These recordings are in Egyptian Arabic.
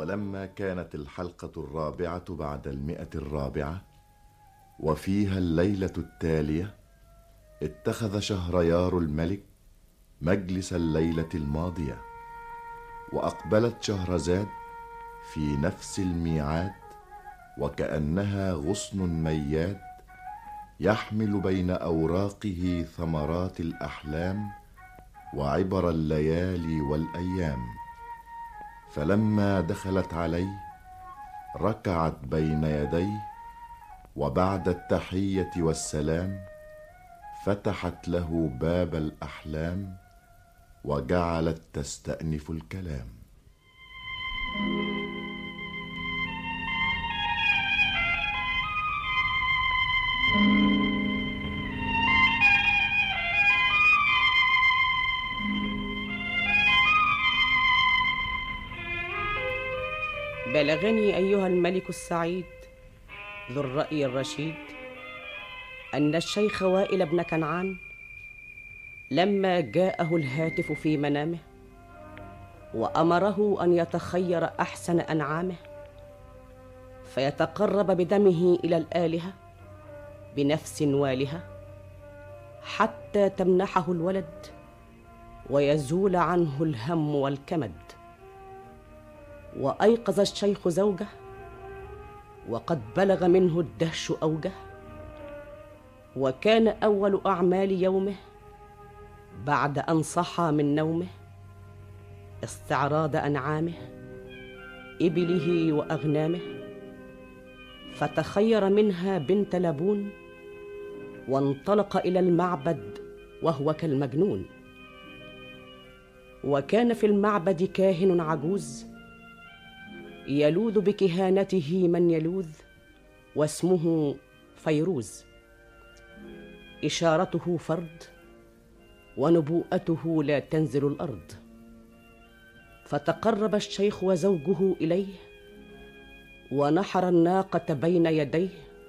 ولما كانت الحلقة الرابعة بعد المئة الرابعة وفيها الليلة التالية اتخذ شهريار الملك مجلس الليلة الماضية وأقبلت شهرزاد في نفس الميعاد وكأنها غصن مياد يحمل بين أوراقه ثمرات الأحلام وعبر الليالي والأيام فلما دخلت عليه ركعت بين يديه وبعد التحيه والسلام فتحت له باب الاحلام وجعلت تستانف الكلام بلغني ايها الملك السعيد ذو الراي الرشيد ان الشيخ وائل بن كنعان لما جاءه الهاتف في منامه وامره ان يتخير احسن انعامه فيتقرب بدمه الى الالهه بنفس والهه حتى تمنحه الولد ويزول عنه الهم والكمد وايقظ الشيخ زوجه وقد بلغ منه الدهش اوجه وكان اول اعمال يومه بعد ان صحى من نومه استعراض انعامه ابله واغنامه فتخير منها بنت لبون وانطلق الى المعبد وهو كالمجنون وكان في المعبد كاهن عجوز يلوذ بكهانته من يلوذ واسمه فيروز اشارته فرد ونبوءته لا تنزل الارض فتقرب الشيخ وزوجه اليه ونحر الناقه بين يديه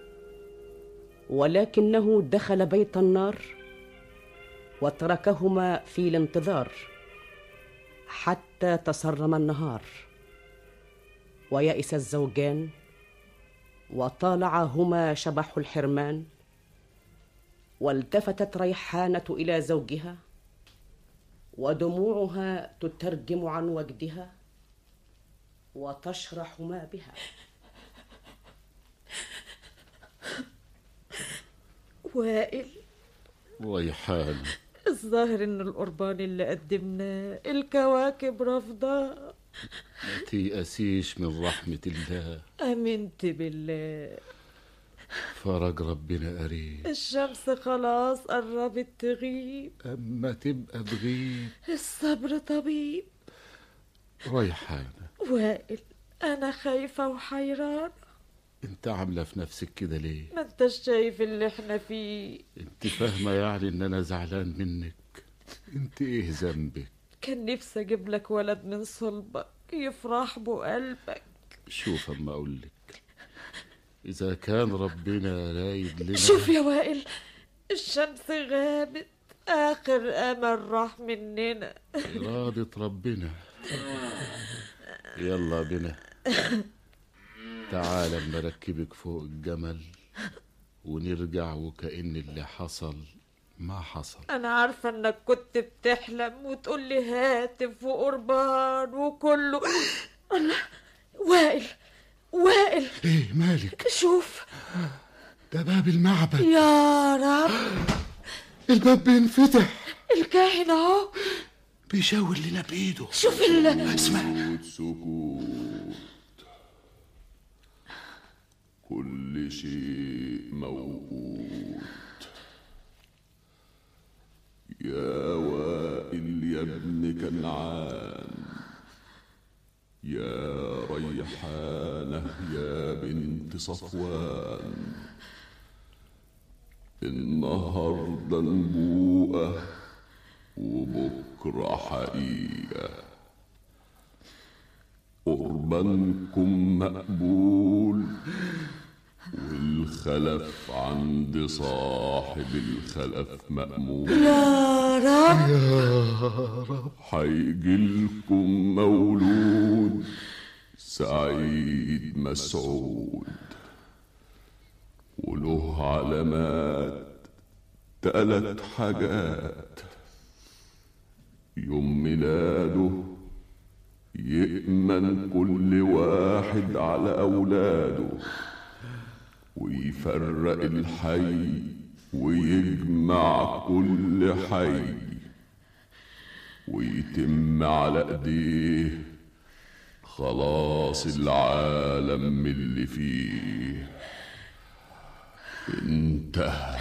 ولكنه دخل بيت النار وتركهما في الانتظار حتى تصرم النهار ويئس الزوجان وطالعهما شبح الحرمان والتفتت ريحانه الى زوجها ودموعها تترجم عن وجدها وتشرح ما بها وائل ريحان الظاهر ان القربان اللي قدمناه الكواكب رافضاه ما تيأسيش من رحمة الله امنت بالله فرج ربنا قريب الشمس خلاص قربت تغيب أما تبقى تغيب الصبر طبيب ريحانة وائل انا خايفه وحيرانه انت عاملة في نفسك كده ليه ما انت شايف اللي احنا فيه انت فاهمة يعني ان انا زعلان منك انت ايه ذنبك كان نفسي اجيب لك ولد من صلبك يفرح بقلبك شوف اما اقول لك اذا كان ربنا رايد لنا شوف يا وائل الشمس غابت اخر امل راح مننا إرادة ربنا يلا بنا تعال اما اركبك فوق الجمل ونرجع وكأن اللي حصل ما حصل انا عارفه انك كنت بتحلم وتقول لي هاتف وقربان وكله الله وائل وائل ايه مالك شوف ده باب المعبد يا رب الباب بينفتح الكاهن اهو بيشاور لنا بايده شوف ال اسمع سكوت كل شيء موجود يا وائل يا ابن كنعان يا ريحانة يا بنت صفوان النهاردة نبوءة وبكرة حقيقة قربانكم مقبول والخلف عند صاحب الخلف مأمول يا رب هيجيلكم مولود سعيد مسعود وله علامات تلات حاجات يوم ميلاده يأمن كل واحد على أولاده ويفرق الحي ويجمع كل حي ويتم على ايديه خلاص العالم من اللي فيه انتهى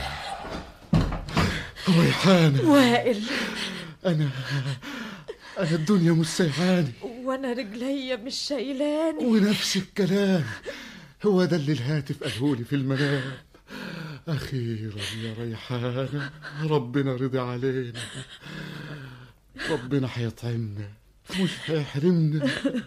ريحانة وائل أنا أنا الدنيا مش سايعاني وانا رجليا مش شايلاني ونفس الكلام هو ده اللي الهاتف قالهولي في المنام أخيرا يا ريحانة ربنا رضي علينا ربنا هيطعمنا مش هيحرمنا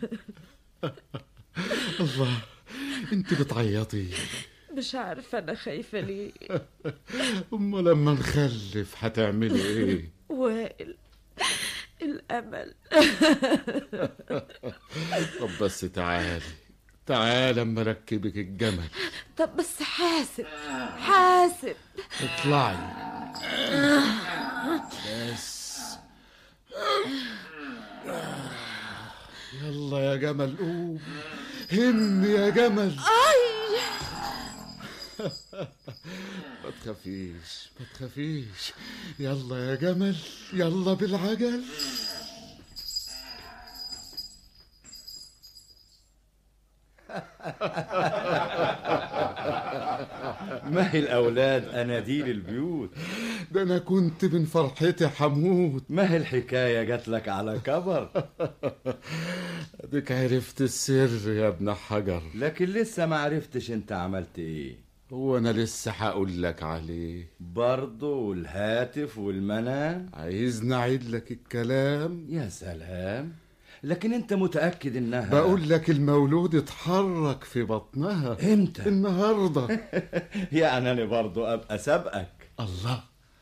الله انت بتعيطي مش عارفة انا خايفة ليه أما لما نخلف هتعملي ايه وائل الامل طب بس تعالي تعالي اما اركبك الجمل طب بس حاسب حاسب اطلعي بس يلا يا جمل قوم هم يا جمل ما تخافيش ما تخافيش يلا يا جمل يلا بالعجل ما هي الأولاد أناديل البيوت ده انا كنت من فرحتي حموت ما هي الحكاية جات لك على كبر اديك عرفت السر يا ابن حجر لكن لسه ما عرفتش انت عملت ايه هو انا لسه هقول لك عليه برضه الهاتف والمنام عايزني اعيد لك الكلام يا سلام لكن انت متأكد انها بقول لك المولود اتحرك في بطنها امتى النهارده يعني انا برضه ابقى سابقك الله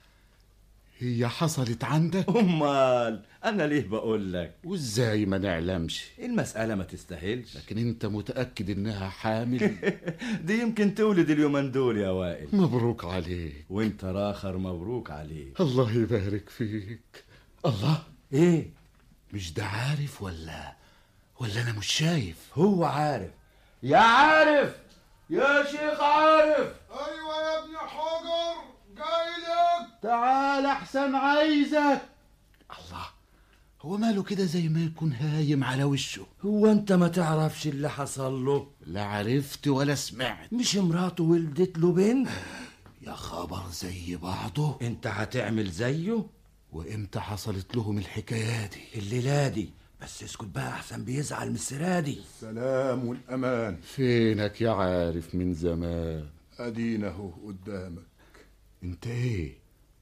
هي حصلت عندك امال انا ليه بقول لك وازاي ما نعلمش المسألة ما تستاهلش لكن انت متأكد انها حامل دي يمكن تولد اليومين دول يا وائل مبروك عليك وانت راخر مبروك عليك الله يبارك فيك الله ايه مش ده عارف ولا ولا انا مش شايف هو عارف يا عارف يا شيخ عارف ايوه يا ابن حجر جاي لك تعال احسن عايزك الله هو ماله كده زي ما يكون هايم على وشه هو انت ما تعرفش اللي حصل له لا عرفت ولا سمعت مش مراته ولدت له بنت يا خبر زي بعضه انت هتعمل زيه وامتى حصلت لهم الحكايه دي الليلة دي بس اسكت بقى احسن بيزعل من السرا دي السلام والأمان فينك يا عارف من زمان أدينا اهو قدامك انت ايه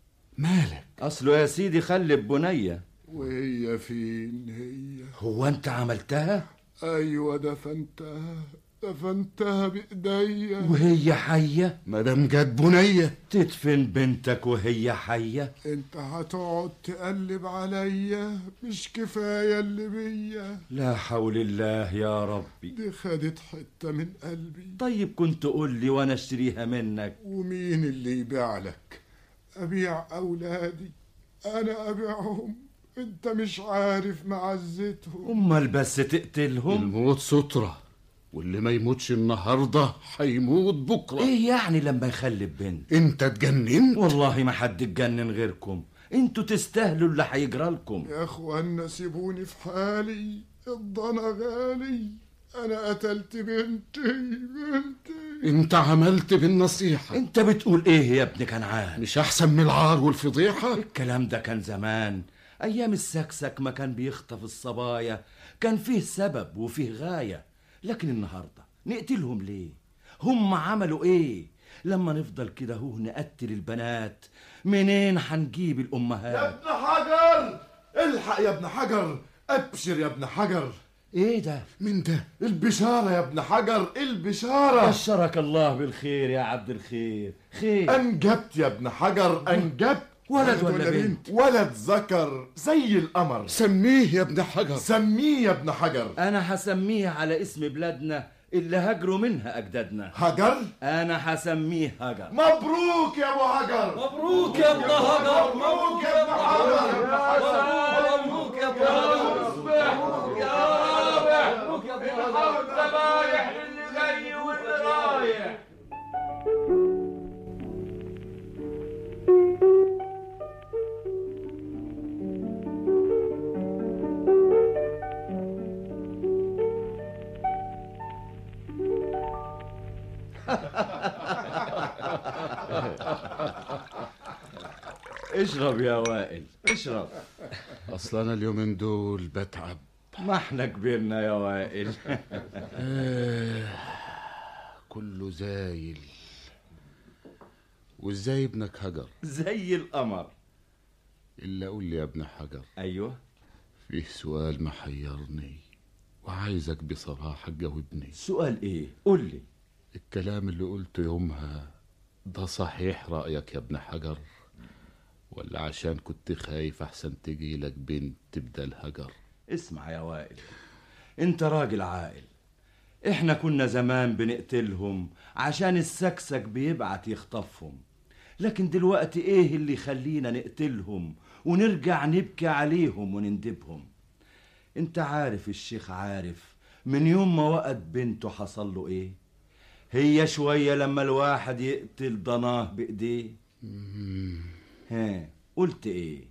مالك اصله يا سيدي خلي بنية وهي فين هي هو انت عملتها أيوة دفنتها دفنتها بإيديا وهي حية مدام جت بنيه تدفن بنتك وهي حية انت هتقعد تقلب عليا مش كفاية اللي بيا لا حول الله يا ربي دي خدت حتة من قلبي طيب كنت قول لي وانا اشتريها منك ومين اللي يبيع لك أبيع أولادي أنا أبيعهم انت مش عارف معزتهم امال بس تقتلهم الموت سترة واللي ما يموتش النهارده هيموت بكره ايه يعني لما يخلي بنت انت اتجننت والله ما حد اتجنن غيركم انتوا تستاهلوا اللي هيجرى لكم يا اخوانا سيبوني في حالي الضنا غالي انا قتلت بنتي بنتي انت عملت بالنصيحه انت بتقول ايه يا ابن كنعان مش احسن من العار والفضيحه الكلام ده كان زمان ايام السكسك ما كان بيخطف الصبايا كان فيه سبب وفيه غايه لكن النهارده نقتلهم ليه هم عملوا ايه لما نفضل كده هو نقتل البنات منين هنجيب الامهات ابن حجر الحق يا ابن حجر ابشر يا ابن حجر ايه ده من ده البشارة يا ابن حجر البشارة بشرك الله بالخير يا عبد الخير خير أنجبت يا ابن حجر أنجبت ولد ولا بنت ولد ذكر زي القمر سميه يا ابن حجر سميه يا ابن حجر انا هسميه على اسم بلادنا اللي هاجروا منها اجدادنا حجر انا هسميه هجر مبروك يا ابو حجر مبروك يا ابن هجر مبروك يا ابن حجر مبروك يا ابن هجر مبروك يا رابع مبروك يا ابن هجر ذبايح للي جاي واللي رايح اشرب يا وائل اشرب اصل انا اليومين دول بتعب ما احنا كبرنا يا وائل كله زايل وازاي ابنك هجر زي القمر الا قول لي يا ابن حجر ايوه فيه سؤال محيرني وعايزك بصراحة تجاوبني سؤال ايه قول لي الكلام اللي قلته يومها ده صحيح رأيك يا ابن حجر ولا عشان كنت خايف احسن تجي لك بنت بدل هجر اسمع يا وائل انت راجل عاقل احنا كنا زمان بنقتلهم عشان السكسك بيبعت يخطفهم لكن دلوقتي ايه اللي يخلينا نقتلهم ونرجع نبكي عليهم ونندبهم انت عارف الشيخ عارف من يوم ما وقت بنته حصل له ايه هي شوية لما الواحد يقتل ضناه بإيديه ها قلت ايه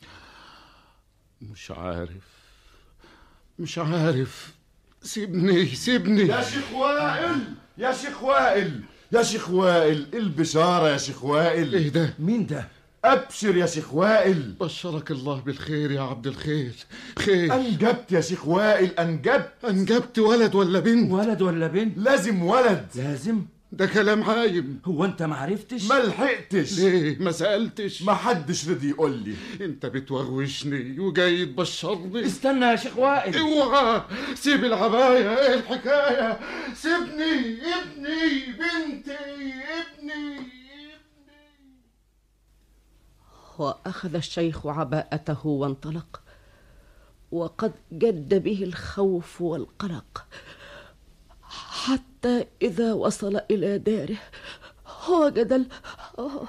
مش عارف مش عارف سيبني سيبني يا شيخ وائل يا شيخ وائل يا شيخ وائل البشارة يا شيخ وائل ايه ده مين ده أبشر يا شيخ وائل بشرك الله بالخير يا عبد الخير خير أنجبت يا شيخ وائل أنجبت انجبت ولد ولا بنت ولد ولا بنت لازم ولد لازم ده كلام عايم هو انت معرفتش ما لحقتش ليه ما سألتش ما حدش رضي يقول لي انت بتوغوشني وجاي تبشرني استنى يا شيخ وائل اوعى سيب العباية ايه الحكاية سيبني ابني بنتي ابني واخذ الشيخ عباءته وانطلق وقد جد به الخوف والقلق حتى اذا وصل الى داره وجد ال... أوه.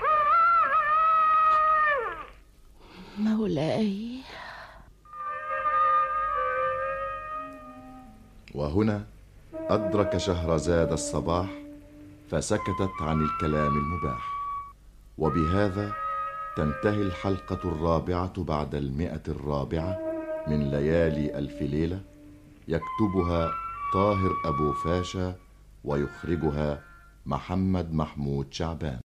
مولاي وهنا أدرك شهرزاد الصباح فسكتت عن الكلام المباح وبهذا تنتهي الحلقة الرابعة بعد المئة الرابعة من ليالي ألف ليلة يكتبها طاهر أبو فاشا ويخرجها محمد محمود شعبان